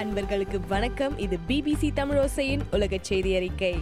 அன்பர்களுக்கு வணக்கம் இது பிபிசி தமிழோசையின் உலக செய்தி அறிக்கை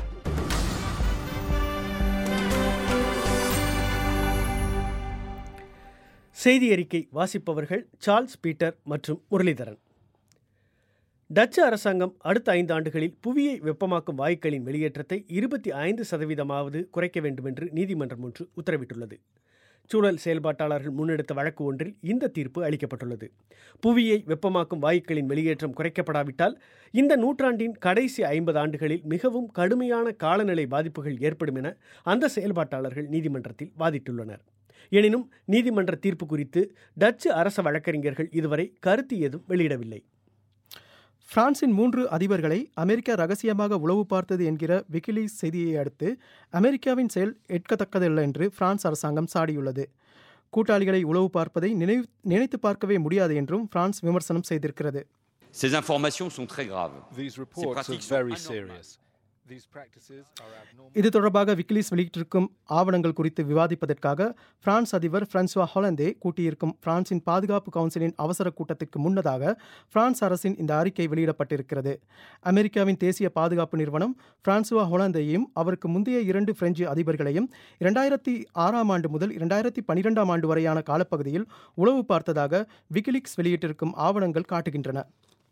செய்தி அறிக்கை வாசிப்பவர்கள் சார்ல்ஸ் பீட்டர் மற்றும் முரளிதரன் டச்சு அரசாங்கம் அடுத்த ஐந்து ஆண்டுகளில் புவியை வெப்பமாக்கும் வாயுக்களின் வெளியேற்றத்தை இருபத்தி ஐந்து சதவீதமாவது குறைக்க வேண்டும் என்று நீதிமன்றம் ஒன்று உத்தரவிட்டுள்ளது சூழல் செயல்பாட்டாளர்கள் முன்னெடுத்த வழக்கு ஒன்றில் இந்த தீர்ப்பு அளிக்கப்பட்டுள்ளது புவியை வெப்பமாக்கும் வாயுக்களின் வெளியேற்றம் குறைக்கப்படாவிட்டால் இந்த நூற்றாண்டின் கடைசி ஐம்பது ஆண்டுகளில் மிகவும் கடுமையான காலநிலை பாதிப்புகள் ஏற்படும் என அந்த செயல்பாட்டாளர்கள் நீதிமன்றத்தில் வாதிட்டுள்ளனர் எனினும் நீதிமன்ற தீர்ப்பு குறித்து டச்சு அரச வழக்கறிஞர்கள் இதுவரை கருத்து ஏதும் வெளியிடவில்லை பிரான்சின் மூன்று அதிபர்களை அமெரிக்கா ரகசியமாக உளவு பார்த்தது என்கிற விக்கிலீஸ் செய்தியை அடுத்து அமெரிக்காவின் செயல் ஏற்கத்தக்கதல்ல என்று பிரான்ஸ் அரசாங்கம் சாடியுள்ளது கூட்டாளிகளை உளவு பார்ப்பதை நினைவு நினைத்து பார்க்கவே முடியாது என்றும் பிரான்ஸ் விமர்சனம் செய்திருக்கிறது Ces informations sont très graves. These Ces reports are pratiques very sont anormales. serious. These practices are abnormal. இது தொடர்பாக விக்கிலீஸ் வெளியிட்டிருக்கும் ஆவணங்கள் குறித்து விவாதிப்பதற்காக பிரான்ஸ் அதிபர் பிரான்சுவா ஹொலந்தே கூட்டியிருக்கும் பிரான்சின் பாதுகாப்பு கவுன்சிலின் அவசர கூட்டத்திற்கு முன்னதாக பிரான்ஸ் அரசின் இந்த அறிக்கை வெளியிடப்பட்டிருக்கிறது அமெரிக்காவின் தேசிய பாதுகாப்பு நிறுவனம் பிரான்சுவா ஹொலந்தையும் அவருக்கு முந்தைய இரண்டு பிரெஞ்சு அதிபர்களையும் இரண்டாயிரத்தி ஆறாம் ஆண்டு முதல் இரண்டாயிரத்தி பனிரெண்டாம் ஆண்டு வரையான காலப்பகுதியில் உளவு பார்த்ததாக விக்கிலீக்ஸ் வெளியிட்டிருக்கும் ஆவணங்கள் காட்டுகின்றன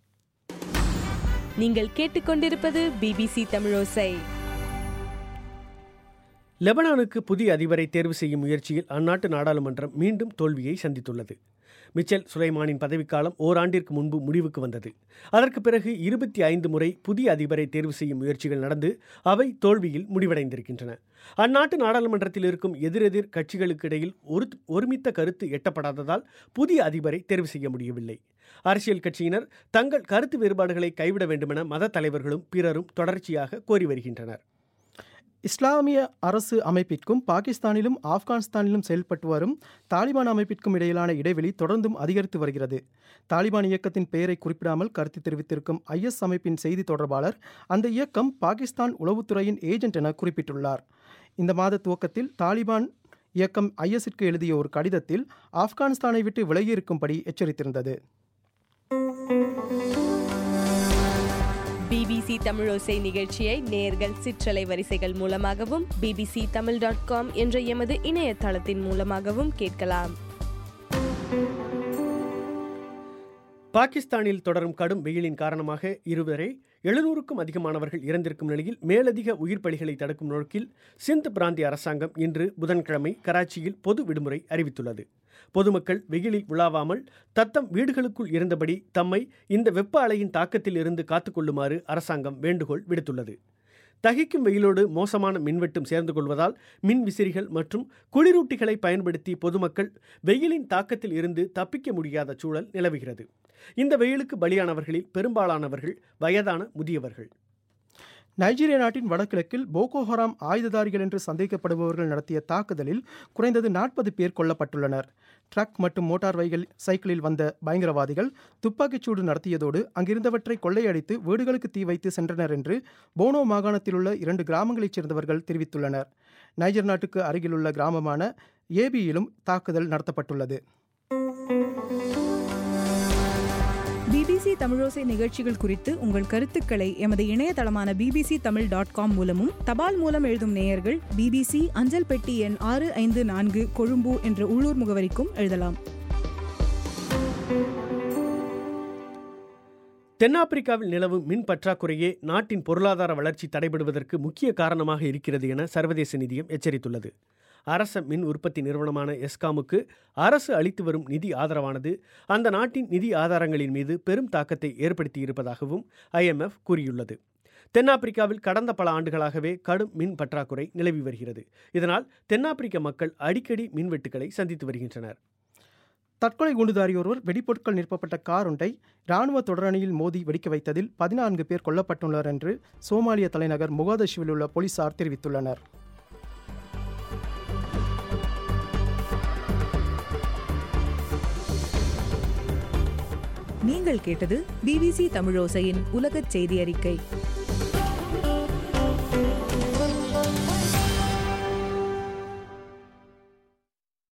நீங்கள் கேட்டுக்கொண்டிருப்பது பிபிசி தமிழோசை லெபனானுக்கு புதிய அதிபரை தேர்வு செய்யும் முயற்சியில் அந்நாட்டு நாடாளுமன்றம் மீண்டும் தோல்வியை சந்தித்துள்ளது மிச்சல் சுலைமானின் பதவிக்காலம் ஓராண்டிற்கு முன்பு முடிவுக்கு வந்தது அதற்கு பிறகு இருபத்தி ஐந்து முறை புதிய அதிபரை தேர்வு செய்யும் முயற்சிகள் நடந்து அவை தோல்வியில் முடிவடைந்திருக்கின்றன அந்நாட்டு நாடாளுமன்றத்தில் இருக்கும் எதிரெதிர் கட்சிகளுக்கிடையில் ஒரு ஒருமித்த கருத்து எட்டப்படாததால் புதிய அதிபரை தேர்வு செய்ய முடியவில்லை அரசியல் கட்சியினர் தங்கள் கருத்து வேறுபாடுகளை கைவிட வேண்டுமென மத தலைவர்களும் பிறரும் தொடர்ச்சியாக கோரி வருகின்றனர் இஸ்லாமிய அரசு அமைப்பிற்கும் பாகிஸ்தானிலும் ஆப்கானிஸ்தானிலும் செயல்பட்டு வரும் தாலிபான் அமைப்பிற்கும் இடையிலான இடைவெளி தொடர்ந்தும் அதிகரித்து வருகிறது தாலிபான் இயக்கத்தின் பெயரை குறிப்பிடாமல் கருத்து தெரிவித்திருக்கும் ஐஎஸ் அமைப்பின் செய்தி தொடர்பாளர் அந்த இயக்கம் பாகிஸ்தான் உளவுத்துறையின் ஏஜென்ட் என குறிப்பிட்டுள்ளார் இந்த மாத துவக்கத்தில் தாலிபான் இயக்கம் ஐஎஸ்ஸிற்கு எழுதிய ஒரு கடிதத்தில் ஆப்கானிஸ்தானை விட்டு விலகியிருக்கும்படி எச்சரித்திருந்தது பிபிசி தமிழோசை நிகழ்ச்சியை நேர்கள் சிற்றலை வரிசைகள் மூலமாகவும் பிபிசி தமிழ் டாட் காம் என்ற எமது இணையதளத்தின் மூலமாகவும் கேட்கலாம் பாகிஸ்தானில் தொடரும் கடும் வெயிலின் காரணமாக இருவரை எழுநூறுக்கும் அதிகமானவர்கள் இறந்திருக்கும் நிலையில் மேலதிக உயிர் பலிகளை தடுக்கும் நோக்கில் சிந்த் பிராந்திய அரசாங்கம் இன்று புதன்கிழமை கராச்சியில் பொது விடுமுறை அறிவித்துள்ளது பொதுமக்கள் வெயிலில் உலாவாமல் தத்தம் வீடுகளுக்குள் இருந்தபடி தம்மை இந்த வெப்ப அலையின் தாக்கத்தில் இருந்து காத்துக்கொள்ளுமாறு அரசாங்கம் வேண்டுகோள் விடுத்துள்ளது தகிக்கும் வெயிலோடு மோசமான மின்வெட்டும் சேர்ந்து கொள்வதால் மின் விசிறிகள் மற்றும் குளிரூட்டிகளை பயன்படுத்தி பொதுமக்கள் வெயிலின் தாக்கத்தில் இருந்து தப்பிக்க முடியாத சூழல் நிலவுகிறது இந்த வெயிலுக்கு பலியானவர்களில் பெரும்பாலானவர்கள் வயதான முதியவர்கள் நைஜீரியா நாட்டின் வடகிழக்கில் போகோ ஹராம் ஆயுததாரிகள் என்று சந்தேகப்படுபவர்கள் நடத்திய தாக்குதலில் குறைந்தது நாற்பது பேர் கொல்லப்பட்டுள்ளனர் ட்ரக் மற்றும் மோட்டார் வைகள் சைக்கிளில் வந்த பயங்கரவாதிகள் துப்பாக்கிச்சூடு நடத்தியதோடு அங்கிருந்தவற்றை கொள்ளையடித்து வீடுகளுக்கு தீ வைத்து சென்றனர் என்று போனோ மாகாணத்தில் உள்ள இரண்டு கிராமங்களைச் சேர்ந்தவர்கள் தெரிவித்துள்ளனர் நைஜர் நாட்டுக்கு அருகிலுள்ள கிராமமான ஏபியிலும் தாக்குதல் நடத்தப்பட்டுள்ளது பிபிசி தமிழோசை நிகழ்ச்சிகள் குறித்து உங்கள் கருத்துக்களை எமது இணையதளமான பிபிசி தமிழ் டாட் காம் மூலமும் தபால் மூலம் எழுதும் நேயர்கள் பிபிசி அஞ்சல் பெட்டி எண் ஆறு ஐந்து நான்கு கொழும்பு என்ற உள்ளூர் முகவரிக்கும் எழுதலாம் தென்னாப்பிரிக்காவில் நிலவும் மின் பற்றாக்குறையே நாட்டின் பொருளாதார வளர்ச்சி தடைபடுவதற்கு முக்கிய காரணமாக இருக்கிறது என சர்வதேச நிதியம் எச்சரித்துள்ளது அரச மின் உற்பத்தி நிறுவனமான எஸ்காமுக்கு அரசு அளித்து வரும் நிதி ஆதரவானது அந்த நாட்டின் நிதி ஆதாரங்களின் மீது பெரும் தாக்கத்தை ஏற்படுத்தியிருப்பதாகவும் ஐஎம்எஃப் கூறியுள்ளது தென்னாப்பிரிக்காவில் கடந்த பல ஆண்டுகளாகவே கடும் மின் பற்றாக்குறை நிலவி வருகிறது இதனால் தென்னாப்பிரிக்க மக்கள் அடிக்கடி மின்வெட்டுகளை சந்தித்து வருகின்றனர் தற்கொலை குண்டுதாரி ஒருவர் வெடிப்பொருட்கள் நிரப்பப்பட்ட கார் ஒன்றை இராணுவ தொடரணியில் மோதி வெடிக்க வைத்ததில் பதினான்கு பேர் கொல்லப்பட்டுள்ளனர் என்று சோமாலிய தலைநகர் முகாதஷுவில் உள்ள போலீசார் தெரிவித்துள்ளனர் நீங்கள் கேட்டது பிபிசி தமிழோசையின் உலகச் செய்தி அறிக்கை